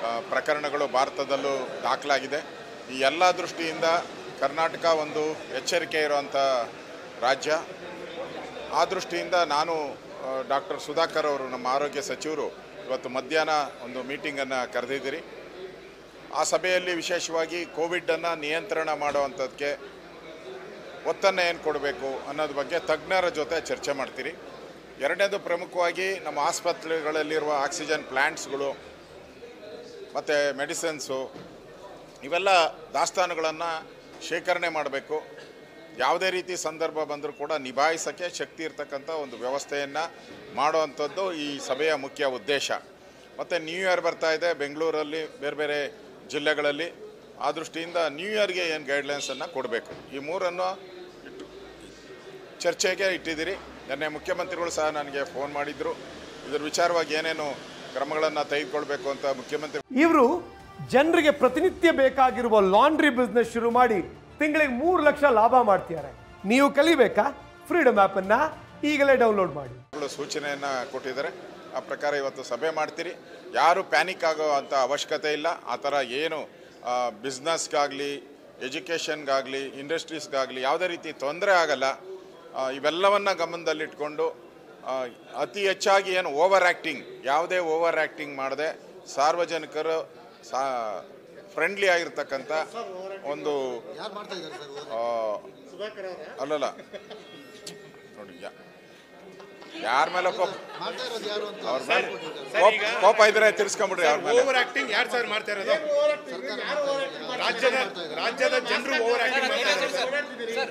ಆ, ಪ್ರಕರಣಗಳು ಭಾರತದಲ್ಲೂ ದಾಖಲಾಗಿದೆ ಈ ಎಲ್ಲ ದೃಷ್ಟಿಯಿಂದ ಕರ್ನಾಟಕ ಒಂದು ಎಚ್ಚರಿಕೆ ಇರುವಂಥ ರಾಜ್ಯ ಆ ದೃಷ್ಟಿಯಿಂದ ನಾನು ಡಾಕ್ಟರ್ ಸುಧಾಕರ್ ಅವರು ನಮ್ಮ ಆರೋಗ್ಯ ಸಚಿವರು ಇವತ್ತು ಮಧ್ಯಾಹ್ನ ಒಂದು ಮೀಟಿಂಗನ್ನು ಕರೆದಿದ್ದೀರಿ ಆ ಸಭೆಯಲ್ಲಿ ವಿಶೇಷವಾಗಿ ಕೋವಿಡನ್ನು ನಿಯಂತ್ರಣ ಮಾಡುವಂಥದ್ದಕ್ಕೆ ಒತ್ತನ್ನು ಏನು ಕೊಡಬೇಕು ಅನ್ನೋದ್ರ ಬಗ್ಗೆ ತಜ್ಞರ ಜೊತೆ ಚರ್ಚೆ ಮಾಡ್ತೀರಿ ಎರಡನೇದು ಪ್ರಮುಖವಾಗಿ ನಮ್ಮ ಆಸ್ಪತ್ರೆಗಳಲ್ಲಿರುವ ಆಕ್ಸಿಜನ್ ಪ್ಲ್ಯಾಂಟ್ಸ್ಗಳು ಮತ್ತು ಮೆಡಿಸಿನ್ಸು ಇವೆಲ್ಲ ದಾಸ್ತಾನುಗಳನ್ನು ಶೇಖರಣೆ ಮಾಡಬೇಕು ಯಾವುದೇ ರೀತಿ ಸಂದರ್ಭ ಬಂದರೂ ಕೂಡ ನಿಭಾಯಿಸೋಕ್ಕೆ ಶಕ್ತಿ ಇರ್ತಕ್ಕಂಥ ಒಂದು ವ್ಯವಸ್ಥೆಯನ್ನು ಮಾಡುವಂಥದ್ದು ಈ ಸಭೆಯ ಮುಖ್ಯ ಉದ್ದೇಶ ಮತ್ತು ನ್ಯೂ ಇಯರ್ ಬರ್ತಾ ಇದೆ ಬೆಂಗಳೂರಲ್ಲಿ ಬೇರೆ ಬೇರೆ ಜಿಲ್ಲೆಗಳಲ್ಲಿ ಆ ದೃಷ್ಟಿಯಿಂದ ನ್ಯೂ ಇಯರ್ಗೆ ಏನು ಗೈಡ್ಲೈನ್ಸನ್ನು ಕೊಡಬೇಕು ಈ ಮೂರನ್ನು ಇಟ್ಟು ಚರ್ಚೆಗೆ ಇಟ್ಟಿದ್ದೀರಿ ನಿನ್ನೆ ಮುಖ್ಯಮಂತ್ರಿಗಳು ಸಹ ನನಗೆ ಫೋನ್ ಮಾಡಿದ್ರು ಇದ್ರ ವಿಚಾರವಾಗಿ ಏನೇನು ಕ್ರಮಗಳನ್ನು ತೆಗೆದುಕೊಳ್ಬೇಕು ಅಂತ ಮುಖ್ಯಮಂತ್ರಿ ಇವರು ಜನರಿಗೆ ಪ್ರತಿನಿತ್ಯ ಬೇಕಾಗಿರುವ ಲಾಂಡ್ರಿ ಬಿಸ್ನೆಸ್ ಶುರು ಮಾಡಿ ತಿಂಗಳಿಗೆ ಮೂರು ಲಕ್ಷ ಲಾಭ ಮಾಡ್ತಿದ್ದಾರೆ ನೀವು ಕಲಿಬೇಕಾ ಫ್ರೀಡಮ್ ಅನ್ನ ಈಗಲೇ ಡೌನ್ಲೋಡ್ ಮಾಡಿ ಗಳು ಸೂಚನೆಯನ್ನು ಕೊಟ್ಟಿದ್ದಾರೆ ಆ ಪ್ರಕಾರ ಇವತ್ತು ಸಭೆ ಮಾಡ್ತೀರಿ ಯಾರು ಪ್ಯಾನಿಕ್ ಆಗೋ ಅಂಥ ಅವಶ್ಯಕತೆ ಇಲ್ಲ ಆ ಥರ ಏನು ಬಿಸ್ನೆಸ್ಗಾಗಲಿ ಎಜುಕೇಷನ್ಗಾಗಲಿ ಇಂಡಸ್ಟ್ರೀಸ್ಗಾಗಲಿ ಯಾವುದೇ ರೀತಿ ತೊಂದರೆ ಆಗಲ್ಲ ಆ, ಇವೆಲ್ಲವನ್ನ ಗಮನದಲ್ಲಿಟ್ಕೊಂಡು ಆ, ಅತಿ ಹೆಚ್ಚಾಗಿ ಏನು ಓವರ್ ಆ್ಯಕ್ಟಿಂಗ್ ಯಾವುದೇ ಓವರ್ ಆ್ಯಕ್ಟಿಂಗ್ ಮಾಡದೆ ಸಾರ್ವಜನಿಕರು ಸಾ ಫ್ರೆಂಡ್ಲಿ ಆಗಿರ್ತಕ್ಕಂಥ ಒಂದು ಆ, ಅಲ್ಲಲ್ಲ ನೋಡಿ ಯಾ- ಯಾರ ಮೇಲೆ ಕೋಪ ಅವ್ರ ಮೇಲೆ ಕೋಪ- ಕೋಪ ಇದ್ರೆ ತಿರ್ಸ್ಕೊಂಬಿಡ್ರಿ ಅವ್ರ ಮೇಲೆ ಓವರ್ ಆಕ್ಟಿಂಗ್ ಯಾರು ಸರ್ ಮಾಡ್ತಾ ಇರೋದು ರಾಜ್ಯದ ರಾಜ್ಯದ ಜನರು ಓವರ್ ಆಕ್ಟಿಂಗ್ ಮಾಡ್ತಾ ಇದ್ದಾರೆ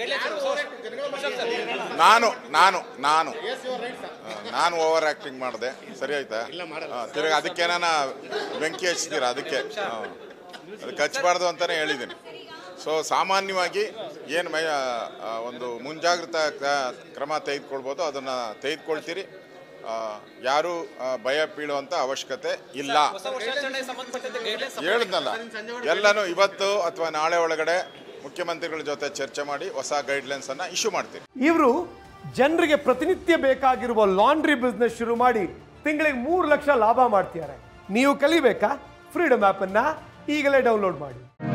ನಾನು ನಾನು ನಾನು ಆ, ನಾನು ಓವರ್ ಆಕ್ಟಿಂಗ್ ಮಾಡಿದೆ ಸರಿ ಆಯ್ತಾ ಆ, ತಿರ್ಗಿ ಅದಕ್ಕೇನಾನ ಬೆಂಕಿ ಹಚ್ತೀರ ಅದಕ್ಕೆ ಆ. ಅದಕ್ಕೆ ಹಚ್ಚಬಾರ್ದು ಅಂತಾನೆ ಹೇಳಿದ್ದೀನಿ ಸೊ ಸಾಮಾನ್ಯವಾಗಿ ಏನು ಮೈ ಆ, ಒಂದು ಮುಂಜಾಗ್ರತಾ ಕ- ಕ್ರಮ ತೆಗೆದುಕೊಳ್ಬೋದು ಅದನ್ನು ತೆಗೆದುಕೊಳ್ತೀರಿ ಆ, ಯಾರು ಆ, ಭಯ ಬೀಳುವಂಥ ಅವಶ್ಯಕತೆ ಇಲ್ಲ ಹೇಳಿದ್ನಲ್ಲ ಎಲ್ಲನೂ ಇವತ್ತು ಅಥವಾ ನಾಳೆ ಒಳಗಡೆ ಮುಖ್ಯಮಂತ್ರಿಗಳ ಜೊತೆ ಚರ್ಚೆ ಮಾಡಿ ಹೊಸ ಗೈಡ್ಲೈನ್ಸನ್ನು ಇಶ್ಯೂ ಮಾಡ್ತೀವಿ ಇವರು ಜನರಿಗೆ ಪ್ರತಿನಿತ್ಯ ಬೇಕಾಗಿರುವ ಲಾಂಡ್ರಿ ಬಿಸ್ನೆಸ್ ಶುರು ಮಾಡಿ ತಿಂಗಳಿಗೆ ಮೂರು ಲಕ್ಷ ಲಾಭ ಮಾಡ್ತಿದ್ದಾರೆ ನೀವು ಕಲಿಬೇಕಾ ಫ್ರೀಡಮ್ ಅನ್ನ ಈಗಲೇ ಡೌನ್ಲೋಡ್ ಮಾಡಿ